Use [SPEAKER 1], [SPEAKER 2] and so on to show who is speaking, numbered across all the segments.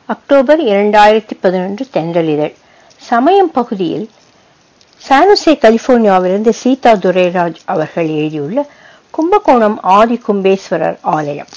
[SPEAKER 1] October இரண்டாயிரத்தி பதினொன்று தென்றலிதழ் சமயம் பகுதியில் சானுசே கலிபோர்னியாவிலிருந்து சீதா துரைராஜ் அவர்கள் எழுதியுள்ள கும்பகோணம் ஆதி கும்பேஸ்வரர் ஆலயம்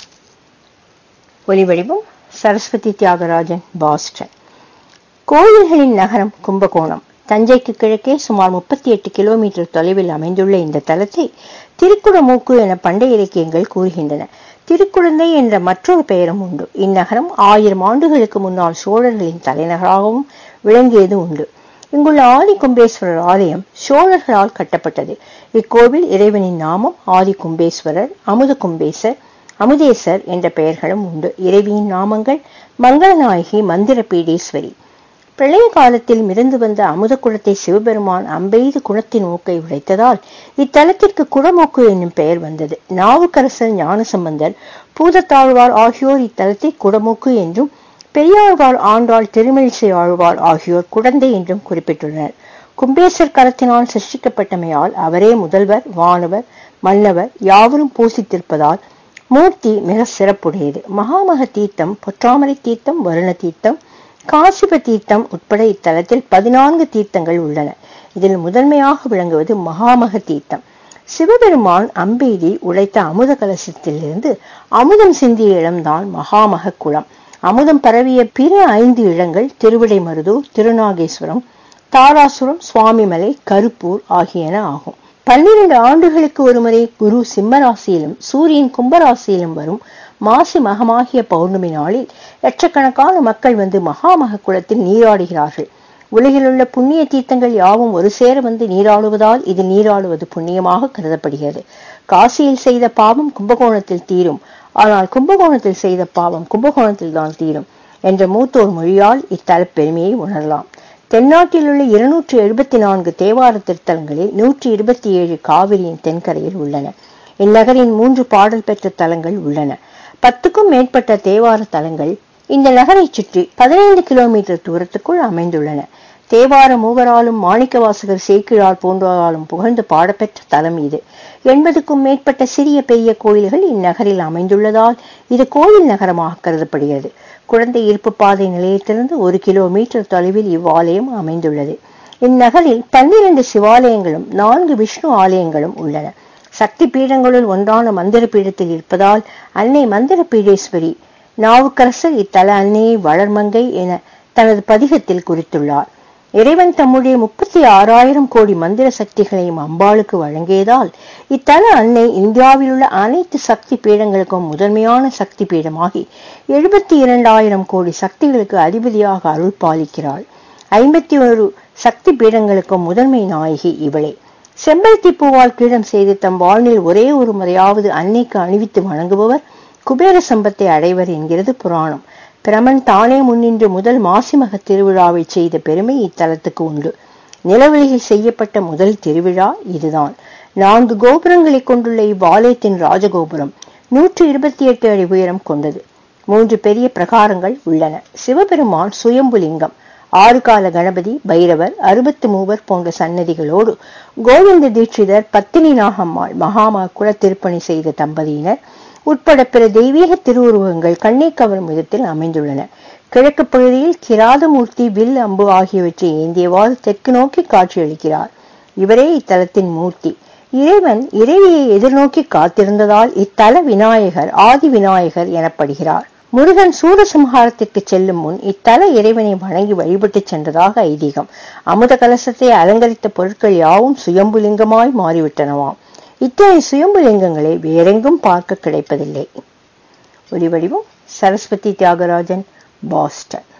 [SPEAKER 1] ஒலிவடிவம் சரஸ்வதி தியாகராஜன் பாஸ்டன் கோயில்களின் நகரம் கும்பகோணம் தஞ்சைக்கு கிழக்கே சுமார் முப்பத்தி எட்டு கிலோமீட்டர் தொலைவில் அமைந்துள்ள இந்த தலத்தை திருக்குடமூக்கு என பண்டைய இலக்கியங்கள் கூறுகின்றன திருக்குழந்தை என்ற மற்றொரு பெயரும் உண்டு இந்நகரம் ஆயிரம் ஆண்டுகளுக்கு முன்னால் சோழர்களின் தலைநகராகவும் விளங்கியது உண்டு இங்குள்ள ஆதி கும்பேஸ்வரர் ஆலயம் சோழர்களால் கட்டப்பட்டது இக்கோவில் இறைவனின் நாமம் ஆதி கும்பேஸ்வரர் அமுத கும்பேசர் அமுதேசர் என்ற பெயர்களும் உண்டு இறைவியின் நாமங்கள் மங்களநாயகி மந்திர பீடேஸ்வரி பிரளய காலத்தில் மிதந்து வந்த அமுத குளத்தை சிவபெருமான் அம்பெய்து குளத்தின் மூக்கை உடைத்ததால் இத்தலத்திற்கு குடமூக்கு என்னும் பெயர் வந்தது நாவுக்கரசர் ஞானசம்பந்தர் பூதத்தாழ்வார் ஆகியோர் இத்தலத்தை குடமூக்கு என்றும் பெரியாழ்வார் ஆண்டாள் திருமிழிசை ஆழ்வார் ஆகியோர் குடந்தை என்றும் குறிப்பிட்டுள்ளனர் கும்பேசர் கரத்தினால் சிருஷ்டிக்கப்பட்டமையால் அவரே முதல்வர் வானவர் மன்னவர் யாவரும் பூசித்திருப்பதால் மூர்த்தி மிக சிறப்புடையது மகாமக தீர்த்தம் பொற்றாமரை தீர்த்தம் வருண தீர்த்தம் காசிப தீர்த்தம் உட்பட இத்தலத்தில் பதினான்கு தீர்த்தங்கள் உள்ளன இதில் முதன்மையாக விளங்குவது மகாமக தீர்த்தம் சிவபெருமான் அம்பெய்தி உழைத்த அமுத கலசத்திலிருந்து அமுதம் சிந்திய இடம்தான் மகாமக குளம் அமுதம் பரவிய பிற ஐந்து இடங்கள் திருவிடைமருதூர் திருநாகேஸ்வரம் தாராசுரம் சுவாமிமலை கருப்பூர் ஆகியன ஆகும் பன்னிரண்டு ஆண்டுகளுக்கு ஒருமுறை குரு சிம்மராசியிலும் சூரியன் கும்பராசியிலும் வரும் மாசி மகமாகிய பௌர்ணமி நாளில் லட்சக்கணக்கான மக்கள் வந்து மகாமக குளத்தில் நீராடுகிறார்கள் உலகிலுள்ள புண்ணிய தீர்த்தங்கள் யாவும் ஒரு சேர வந்து நீராடுவதால் இது நீராடுவது புண்ணியமாக கருதப்படுகிறது காசியில் செய்த பாவம் கும்பகோணத்தில் தீரும் ஆனால் கும்பகோணத்தில் செய்த பாவம் கும்பகோணத்தில் தான் தீரும் என்ற மூத்தோர் மொழியால் இத்தல பெருமையை உணரலாம் தென்னாட்டில் உள்ள இருநூற்றி எழுபத்தி நான்கு தேவார திருத்தலங்களில் நூற்றி இருபத்தி ஏழு காவிரியின் தென்கரையில் உள்ளன இந்நகரின் மூன்று பாடல் பெற்ற தலங்கள் உள்ளன பத்துக்கும் மேற்பட்ட தேவார தலங்கள் இந்த நகரை சுற்றி பதினைந்து கிலோமீட்டர் தூரத்துக்குள் அமைந்துள்ளன தேவார மூவராலும் மாணிக்கவாசகர் சேக்கிழார் போன்றோராலும் புகழ்ந்து பாடப்பெற்ற தலம் இது எண்பதுக்கும் மேற்பட்ட சிறிய பெரிய கோயில்கள் இந்நகரில் அமைந்துள்ளதால் இது கோயில் நகரமாக கருதப்படுகிறது குழந்தை இருப்பு பாதை நிலையத்திலிருந்து ஒரு கிலோமீட்டர் தொலைவில் இவ்வாலயம் அமைந்துள்ளது இந்நகரில் பன்னிரண்டு சிவாலயங்களும் நான்கு விஷ்ணு ஆலயங்களும் உள்ளன சக்தி பீடங்களுள் ஒன்றான மந்திர பீடத்தில் இருப்பதால் அன்னை மந்திர பீடேஸ்வரி நாவுக்கரசர் இத்தல அன்னையை வளர்மங்கை என தனது பதிகத்தில் குறித்துள்ளார் இறைவன் தம்முடைய முப்பத்தி ஆறாயிரம் கோடி மந்திர சக்திகளையும் அம்பாளுக்கு வழங்கியதால் இத்தல அன்னை இந்தியாவில் உள்ள அனைத்து சக்தி பீடங்களுக்கும் முதன்மையான சக்தி பீடமாகி எழுபத்தி இரண்டாயிரம் கோடி சக்திகளுக்கு அதிபதியாக அருள் பாலிக்கிறாள் ஐம்பத்தி ஒரு சக்தி பீடங்களுக்கும் முதன்மை நாயகி இவளே செம்பருத்தி பூவால் கீழம் செய்து தம் வாழ்நில் ஒரே ஒரு முறையாவது அன்னைக்கு அணிவித்து வணங்குபவர் குபேர சம்பத்தை அடைவர் என்கிறது புராணம் பிரமன் தானே முன்னின்று முதல் மாசிமக திருவிழாவை செய்த பெருமை இத்தலத்துக்கு உண்டு நிலவெளியில் செய்யப்பட்ட முதல் திருவிழா இதுதான் நான்கு கோபுரங்களை கொண்டுள்ள இவ்வாலயத்தின் ராஜகோபுரம் நூற்றி இருபத்தி எட்டு அடி உயரம் கொண்டது மூன்று பெரிய பிரகாரங்கள் உள்ளன சிவபெருமான் சுயம்புலிங்கம் ஆறு கால கணபதி பைரவர் அறுபத்து மூவர் போன்ற சன்னதிகளோடு கோவிந்த தீட்சிதர் பத்தினி நாகம்மாள் மகாமா குல திருப்பணி செய்த தம்பதியினர் உட்பட பிற தெய்வீக திருவுருவங்கள் கண்ணை கவரும் விதத்தில் அமைந்துள்ளன கிழக்கு பகுதியில் கிராதமூர்த்தி வில் அம்பு ஆகியவற்றை ஏந்தியவாறு தெற்கு நோக்கி காட்சியளிக்கிறார் இவரே இத்தலத்தின் மூர்த்தி இறைவன் இறைவியை எதிர்நோக்கி காத்திருந்ததால் இத்தல விநாயகர் ஆதி விநாயகர் எனப்படுகிறார் முருகன் சூரசம்ஹாரத்திற்கு செல்லும் முன் இத்தல இறைவனை வணங்கி வழிபட்டு சென்றதாக ஐதீகம் அமுத கலசத்தை அலங்கரித்த பொருட்கள் யாவும் சுயம்புலிங்கமாய் மாறிவிட்டனவாம் இத்தனை சுயம்புலிங்கங்களை வேறெங்கும் பார்க்க கிடைப்பதில்லை ஒலிவடிவம் சரஸ்வதி தியாகராஜன் பாஸ்டன்